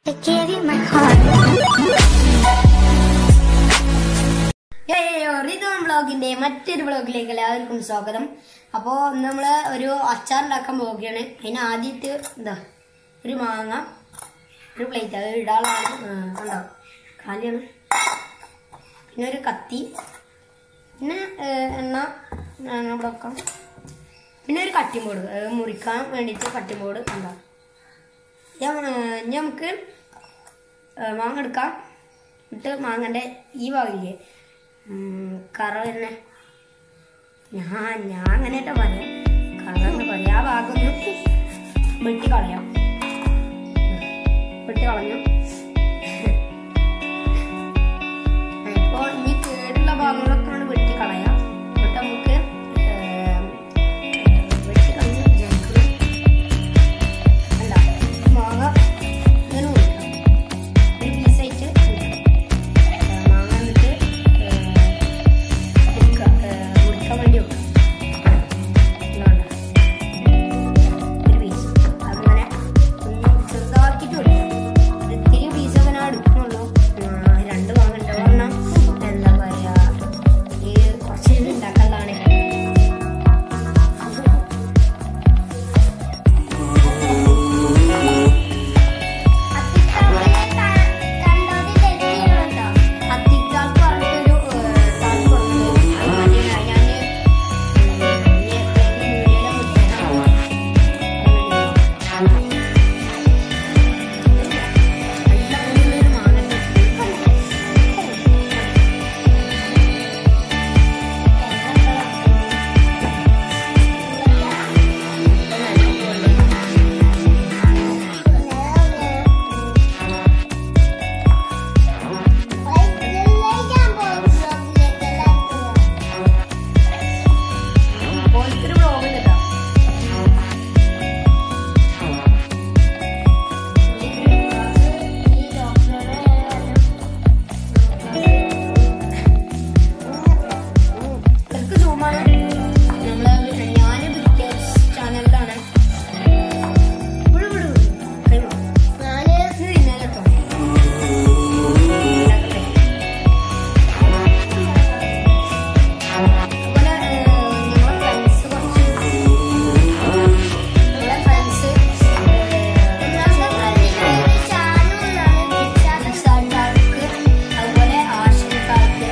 I gave you my heart. റിതോൺ ബ്ലോഗിന്റെ മറ്റൊരു ബ്ലോഗിലേക്ക് എല്ലാവർക്കും സ്വാഗതം അപ്പോൾ നമ്മള് ഒരു അച്ചാർ ഉണ്ടാക്കാൻ പോവുകയാണ് അതിന് ആദ്യത്തെ എന്താ ഒരു മാങ്ങ ഒരു പ്ലേറ്റ് അത് ഇടാളാണ് കണ്ടോ കാലിയാണ് പിന്നെ ഒരു കത്തി പിന്നെ ഏഹ്, എണ്ണ ഞാൻ ഇവിടെ വെക്കാം പിന്നെ ഒരു കട്ടിമ്പോട് അത് മുറിക്കാൻ വേണ്ടിയിട്ട് കട്ടിമ്പോട് കണ്ടോ ഞാൻ, ഏഹ്, ഇനി നമുക്ക് ഏഹ്, മാങ്ങ എടുക്കാം എന്നിട്ട് മാങ്ങന്റെ ഈ ഭാഗമില്ലേ ഉം, കറ തന്നെ ഞാൻ ഞാൻ അങ്ങനെയായിട്ട് പറയാം കറ എന്ന് പറയാം ആ ഭാഗം ഒന്ന് വെട്ടി കളയാം വെട്ടി കളഞ്ഞു ഇപ്പോൾ ഇനി കേടുള്ള ഭാഗങ്ങളൊക്കെ ആണ് വെട്ടി കളയാം എന്നിട്ട് നമുക്ക് ഏം, വെട്ടി കളഞ്ഞ് ജനക്ക് അല്ല മാങ്ങ ഇങ്ങനെ കൊടുക്കാം ഒരു പീസായിട്ട് മാങ്ങ എന്നിട്ട് മുറിക്കാൻ മുറിക്കാൻ വേണ്ടി വെക്കാം ഇതുകൊണ്ട്. ഒരു പീസ് അങ്ങനെ ഒന്ന് ചെറുതാക്കിയിട്ട് കൊടുക്കാം ഒരു ഇത്തിരി പീസൊക്കെ ഞാൻ എടുക്കുന്നുള്ളൂ ആ, രണ്ട് മാങ്ങ ഉണ്ട് പറഞ്ഞാൽ എന്താ പറയാ ഈ കുറച്ച് ഉണ്ടാക്കാനുള്ളതാണ് അത്തിക്കാർക്ക് പറഞ്ഞൊരു താഴ് പറഞ്ഞത് ഞാൻ ഓൽക്കൊരു ബ്ലോഗ് ഉണ്ട് കേട്ടോ ഇവർക്ക് സൂമാണ് നമ്മള് ഞാന് ബ്രിക്കേഴ്സ് ചാനലിലാണ് ഇവിടെ ഇവിടെ കൈ ഞാന് ഇത് തിന്നാൻ കേട്ടോ അതുപോലെ ഞങ്ങളെ ഫ്രണ്ട്സ് കുറച്ച് ഞങ്ങളെ ഫ്രണ്ട്സ് ആൾക്കാർക്ക് അതുപോലെ ആശയക്കാർക്ക്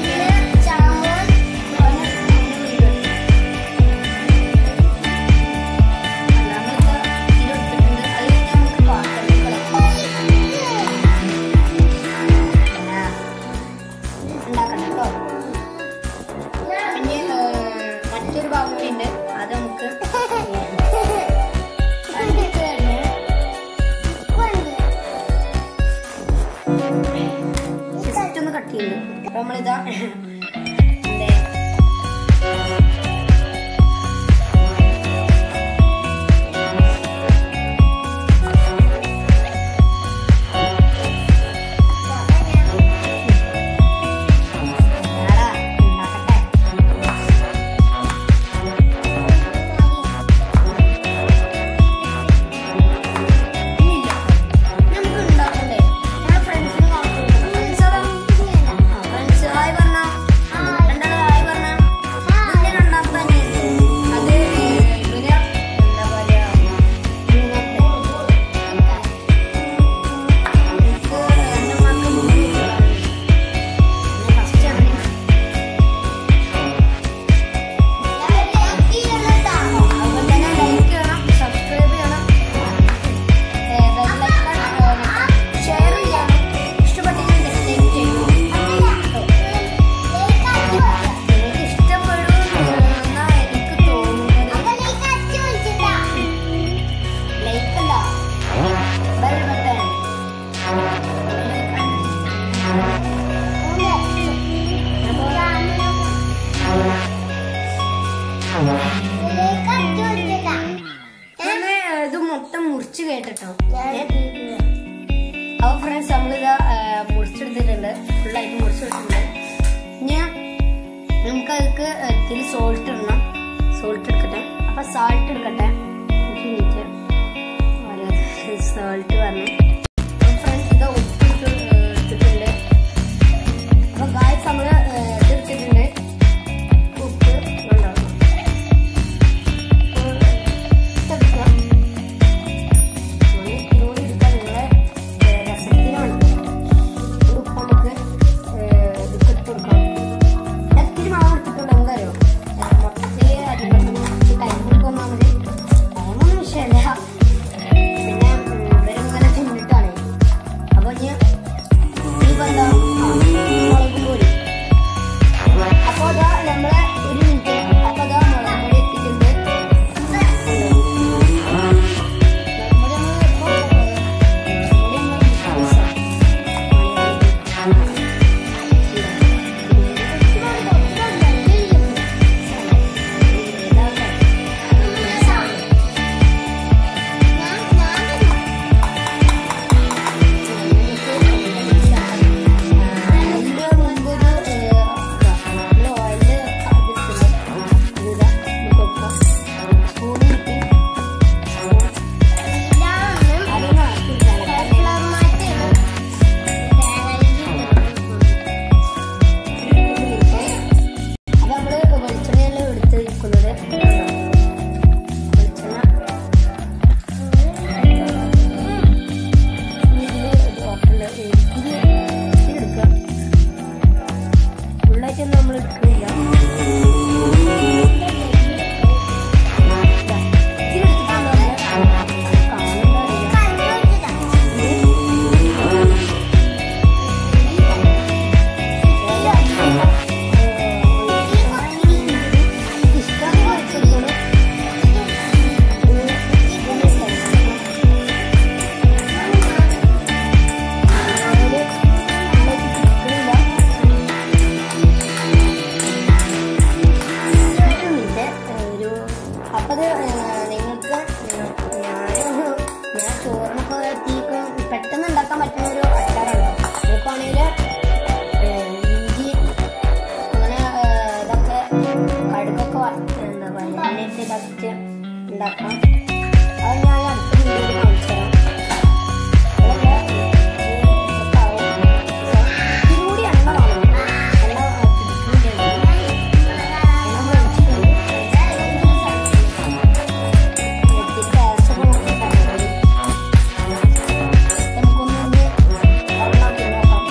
ഉണ്ടാക്കണം കേട്ടോ പിന്നെ ഏഹ്, മറ്റൊരു ഭാഗം കൂടി ഉണ്ട് അത് നമുക്ക് കണ്ടിട്ട് തന്നെ ജസ്റ്റ് ഒന്ന് കട്ട് ചെയ്യുന്നു അപ്പൊ നമ്മളിതാ എന്തേ ആടാ, ഉണ്ടാക്കട്ടെ ഇല്ല. നമുക്ക് ഉണ്ടാക്കണ്ടേ നമ്മളെ ഫ്രണ്ട്സിന് ഫ്രണ്ട്സ് ഫ്രണ്ട്സ് ഹായ് പറഞ്ഞ രണ്ടാള് ഹായ് പറഞ്ഞ ഇതിന്റെ രണ്ടാമത്തെ അനിയത്തി. അത് ഇവര് എന്താ പറയാ മൂന്നാമത്തെ. എനിക്ക് എൻ്റെ ഉമ്മാക്ക് മൂന്ന് കുട്ടികളാണ്. ഞാൻ first ആണ്. അതുപോലെ തന്നെ ലൈക്ക് ചെയ്യണം സബ്സ്ക്രൈബ് ചെയ്യണം ഷെയർ ചെയ്യണം ഇഷ്ടപ്പെട്ടെങ്കിൽ ഡിസ്ലൈക്ക് ചെയ്യണം കേട്ടോ. നിങ്ങൾക്ക് ഇഷ്ടപ്പെടും എന്നാ എനിക്ക് തോന്നുന്നത് ലൈക്ക് അല്ല ബെൽ ബട്ടൺ ഞാന് ഇത് മൊത്തം മുറിച്ച് കേട്ടോ അപ്പൊ ഫ്രണ്ട്സ് നമ്മളിതാ ആ, മുറിച്ചെടുത്തിട്ടുണ്ട് ഫുള്ളായിട്ട് മുറിച്ചെടുത്തിട്ടുണ്ട് ഞാൻ നമുക്ക് അതിക്ക് ഇത്തിരി സോൾട്ട് ഇടണം സോൾട്ട് എടുക്കട്ടെ അപ്പൊ സാൾട്ട് എടുക്കട്ടെ ഒരു മിനിറ്റ് സോൾട്ട് പറഞ്ഞു ഉണ്ടാക്കാം അത് ഞാൻ അടുത്ത വീഡിയോയിൽ കാണിച്ചു തരാം ഇതുകൂടി എണ്ണ വേണം എണ്ണ പിടിക്കുന്നുണ്ട് എണ്ണ ഒഴിച്ചിട്ടുണ്ട് ഗ്യാസൊക്കെ നോക്കിയിട്ടാണ് നമുക്കൊന്ന് ഓണാക്കി നോക്കാം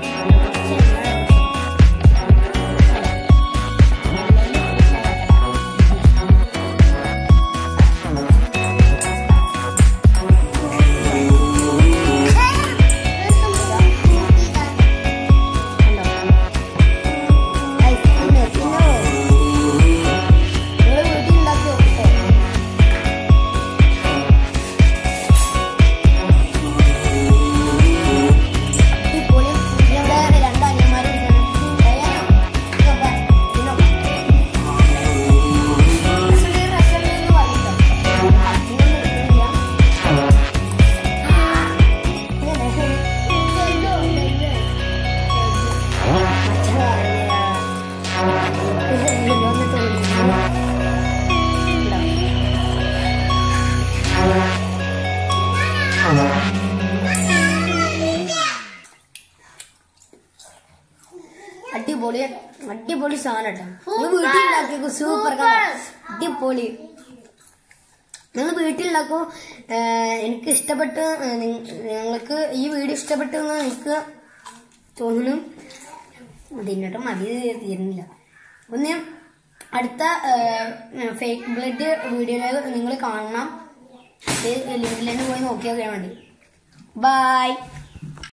അടിപൊളി അടിപൊളി സാധനം കേട്ടോ നിങ്ങൾ വീട്ടിലുണ്ടാക്കിയ സൂപ്പർ അടിപൊളി നിങ്ങൾ വീട്ടിലുണ്ടാക്കൂ എനിക്ക് ഇഷ്ടപ്പെട്ട് ഏഹ്, നിങ്ങ- നിങ്ങൾക്ക് ഈ വീഡിയോ ഇഷ്ടപ്പെട്ടു എന്ന് എനിക്ക് തോന്നുന്നു തിന്നിട്ട് മതി തീരുന്നില്ല ഒന്ന് അടുത്ത ഫേക്ക് ബ്ലഡ് വീഡിയോയിൽ നിങ്ങൾ കാണണം ലിങ്കിൽ തന്നെ പോയി നോക്കിയാൽ മതി ബൈ